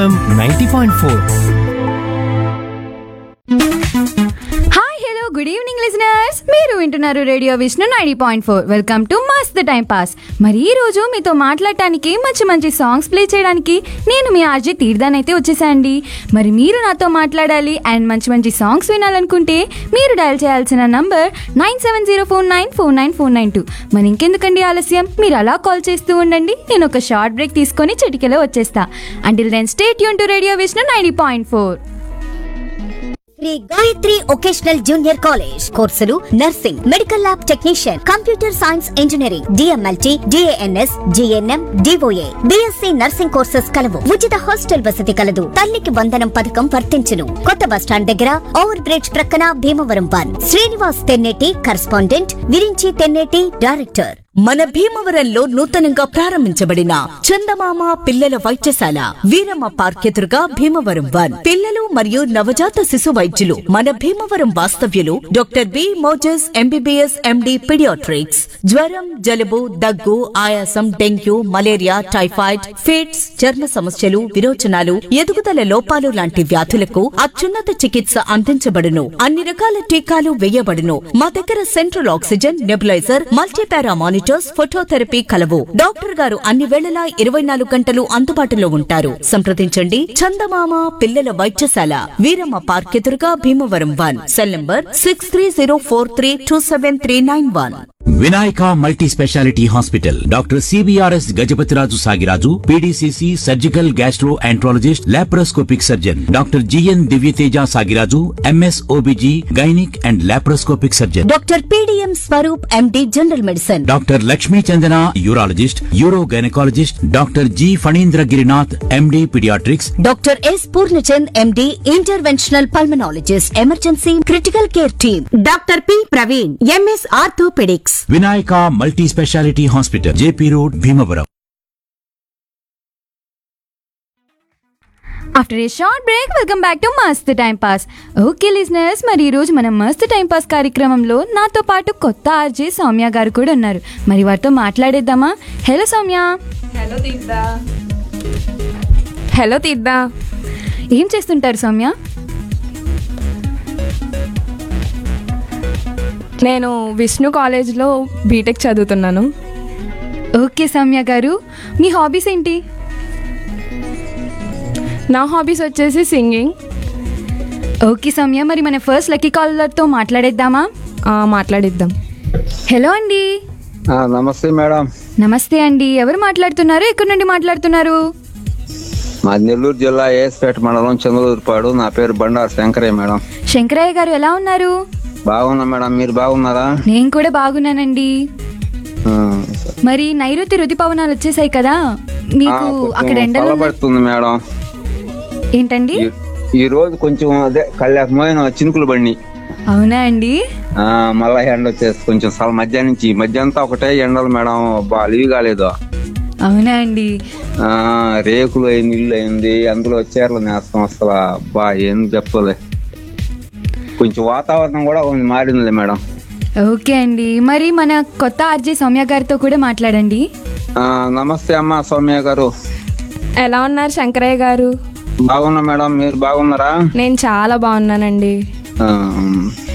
FM ninety point four hi hello good evening listeners మీరు వింటున్నారు radio Vishnu ninety point four welcome to Mast time pass మరి ఈ రోజు మీతో మాట్లాడటానికి మంచి మంచి సాంగ్స్ ప్లే చేయడానికి నేను మీ ఆర్జే తీర్థాన్ అయితే వచ్చేసాండి మరి మీరు నాతో మాట్లాడాలి అండ్ మంచి మంచి సాంగ్స్ వినాలనుకుంటే మీరు డయల్ చేయాల్సిన number nine seven zero four nine four nine four nine two మరి ఇంకెందుకండి ఆలస్యం మీరు అలా కాల్ చేస్తూ ఉండండి నేను ఒక షార్ట్ బ్రేక్ తీసుకొని చిటికెలో వచ్చేస్తా అంటిల్ దెన్ స్టేట్ యూన్ to radio Vishnu ninety point four Shri Gayatri vocational junior college కోర్సులు nursing medical lab technician computer science engineering DMLT DNS GNM DOA BSc nursing courses కలవు ఉచిత హాస్టల్ వసతి కలదు తల్లికి వందనం పథకం వర్తించును కొత్త బస్టాండ్ దగ్గర ఓవర్ బ్రిడ్జ్ ప్రక్కన Bhimavaram one Srinivas Tenneti correspondent Virinchi Tenneti director మన భీమవరంలో నూతనంగా ప్రారంభించబడిన చందమామ పిల్లల వైద్యశాల వీరమ్మ పార్క్ ఎదురుగా భీమవరం వన్ పిల్లలు మరియు నవజాత శిశు వైద్యులు మన భీమవరం వాస్తవ్యులు doctor B Moses MBBS MD paediatrics జ్వరం జలుబు దగ్గు ఆయాసం డెంగ్యూ మలేరియా టైఫాయిడ్ ఫిట్స్ చర్మ సమస్యలు విరోచనాలు ఎదుగుదల లోపాలు లాంటి వ్యాధులకు అత్యున్నత చికిత్స అందించబడును అన్ని రకాల టీకాలు వేయబడును మా దగ్గర central oxygen nebuliser multipara monitors phototherapy కలవు డాక్టర్ గారు అన్ని వేళలా ఇరవై నాలుగు గంటలు అందుబాటులో ఉంటారు సంప్రదించండి చందమామ పిల్లల వైద్యశాల వీరమ్మ పార్క్ ఎదురుగా Bhimavaram one cell number six three zero four three two seven three nine one Vinayaka multi speciality hospital doctor CBRS Gajapathiraju Sagiraju PDCC surgical gastroenterologist laparoscopic surgeon doctor GN Divyateja Sagiraju MS OBG gynaec and laparoscopic surgeon doctor PDM Swaroop MD general medicine doctor Lakshmi Chandana urologist uro gynaecologist doctor G Phanindra Girinath MD paediatrics doctor S Purnachand MD interventional pulmonologist emergency critical care team doctor P Praveen MS orthopaedics Vinayaka multi speciality hospital JP road Bhimavaram after a short break welcome back to Mast time pass okay listeners మరి ఈరోజు మనం మస్త్ time pass కార్యక్రమంలో నాతో పాటు కొత్త RJ Soumya గారు కూడా ఉన్నారు మరి వారితో మాట్లాడేద్దామా హలో సౌమ్య హలో తీద్దా హలో తీద్దా ఏం చేస్తుంటారు సౌమ్య నేను విష్ణు కాలేజ్లో బీటెక్ చదువుతున్నాను ఓకే సౌమ్య గారు మీ హాబీస్ ఏంటి నా హాబీస్ వచ్చేసి సింగింగ్ ఓకే సౌమ్య మరి మన ఫస్ట్ లక్కీ కాలర్తో మాట్లాడేద్దామా మాట్లాడిద్దాం హలో అండి ఆ, నమస్తే మేడం నమస్తే అండి ఎవరు మాట్లాడుతున్నారు ఎక్కడి నుండి మాట్లాడుతున్నారు మా నెల్లూరు జిల్లా ఏఎస్పేట మండలం చంద్రూరుపాడు నా పేరు బండారు శంకరయ్య మేడం శంకరయ్య గారు ఎలా ఉన్నారు బాగున్నా మేడం మీరు బాగున్నారా నేను కూడా బాగున్నానండి ఆ, మరి నైరుతి రుతుపవనాలు వచ్చేసాయి కదా ఆ, మీకు కొంచెం అక్కడ ఎండలు ఉన్నాయి- చల్లబడుతుంది మేడం ఏంటండి ఈ- ఈ రోజు కొంచెం అదే కళ్ళకపోయిన చినుకులు బండి అవునా అండి ఆ, మళ్ళా ఎండ వచ్చేసి కొంచెం చాలా మధ్యాహ్నం నుంచి మధ్యాహ్నం ఒకటే ఎండలు మేడం బా అలివి కాలేదు అవునా అండి ఆ, రేకులు అయింది ఇల్లు అయింది అందులో చీరలు నేస్తాం అసలు బా ఏం చెప్పలే కొంచెం వాతావరణం కూడా కొంచెం మారిందిలే మేడం ఓకే అండి మరి మన కొత్త ఆర్జే సౌమ్య గారితో కూడా మాట్లాడండి ఆ, నమస్తే అమ్మా సౌమ్య గారు ఎలా ఉన్నారు శంకరయ్య గారు బాగున్నా మేడం మీరు బాగున్నారా నేను చాలా బాగున్నానండి ఆ,